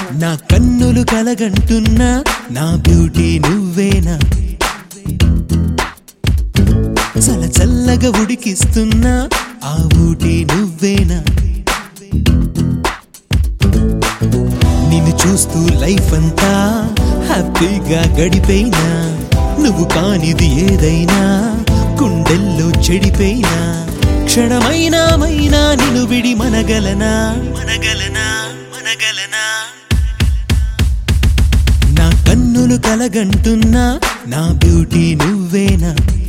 నా కన్నులు కలగంటున్నా నా బ్యూటీ నువ్వేనా చల చల్లగా ఉడికిస్తున్నా ఆ ఊటి నువ్వేనా నిన్ను చూస్తూ లైఫ్ అంతా హ్యాపీగా గడిపోయినా నువ్వు కానిది ఏదైనా గుండెల్లో చెడిపోయినా క్షణమైనా మైనా నిన్ను విడి మనగలనా మనగలనా మనగలనా నా కన్నులు కలగంటున్నా నా బ్యూటీ నువ్వేనా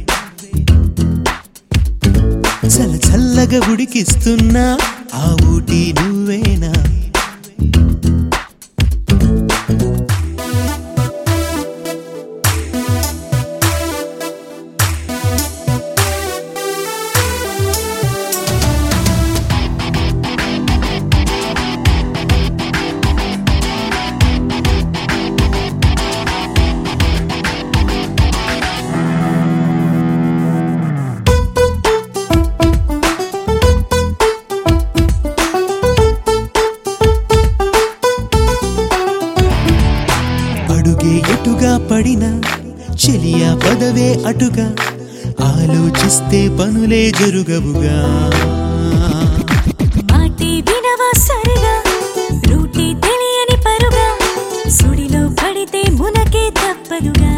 చల చల్లగా ఉడికిస్తున్నా ఆ ఊటి నువ్వేనా అడుగే ఎటుగా పడిన చెలియా పదవే అటుగా ఆలోచిస్తే పనులే జరుగవుగా మాటే వినవా సరిగా రూటే తెలియని పరుగా సుడిలో పడితే మునకే తప్పదుగా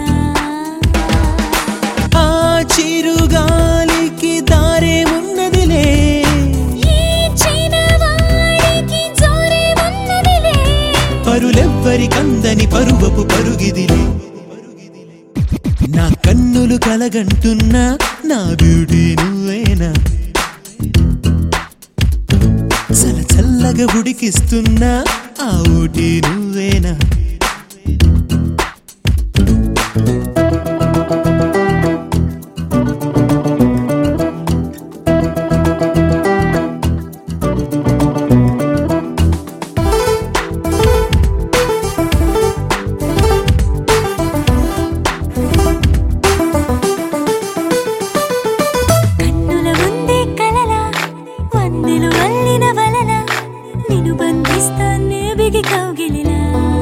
ఆ చిరుగాలికి దారే ఉన్నదిలే ఈ చిన్నవాడికి జోరే ఉన్నదిలే పరులెవ్వరికందని పరువపు పరుగిదిలే నా కన్నులు కలగంటున్నా నా బ్యూటీ నువ్వేనా చల చల్లగా ఉడికిస్తున్నా ఆ ఊటి నువ్వేనా కన్నుల ముందే కలల వందెలు అల్లిన వలన నిన్ను బంధిస్తానే బిగి కౌగిలిలా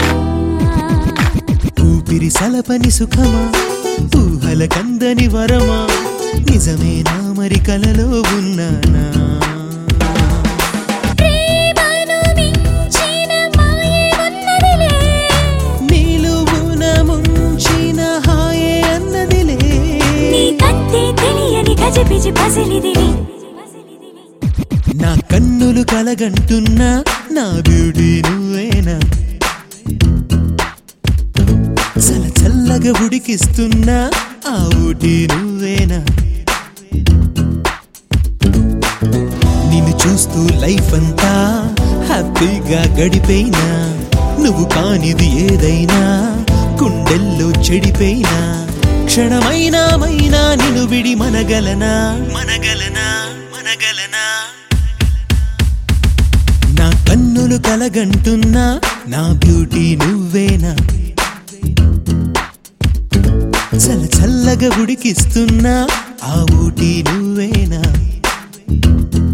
ఊపిరి సలపని సుఖమా ఊహల కందని వరమా నిజమేనా మరి కలలో ఉన్నానా ప్రేమను మించిన మాయే ఉన్నదిలే నిలువున ముంచిన హాయే అన్నదిలే నీకంతే తెలియని గజిబిజి పసిలిదివి నా కన్నులు కలగంటున్నా నా బ్యూటీ నువ్వేనా చల చల్లగా ఉడికిస్తున్నా ఆ ఊటి నువ్వేనా నిన్ను చూస్తూ లైఫ్ అంతా హ్యాపీగా గడిపోయినా నువ్వు కానిది ఏదైనా గుండెల్లో చెడిపోయినా క్షణమైనా మైనా నిన్ను విడి మనగలనా మనగలనా మనగలనా నా కన్నులు కలగంటున్నా నా బ్యూటీ నువ్వేనా చల చల్లగా ఉడికిస్తున్నా ఆ ఊటి నువ్వేనా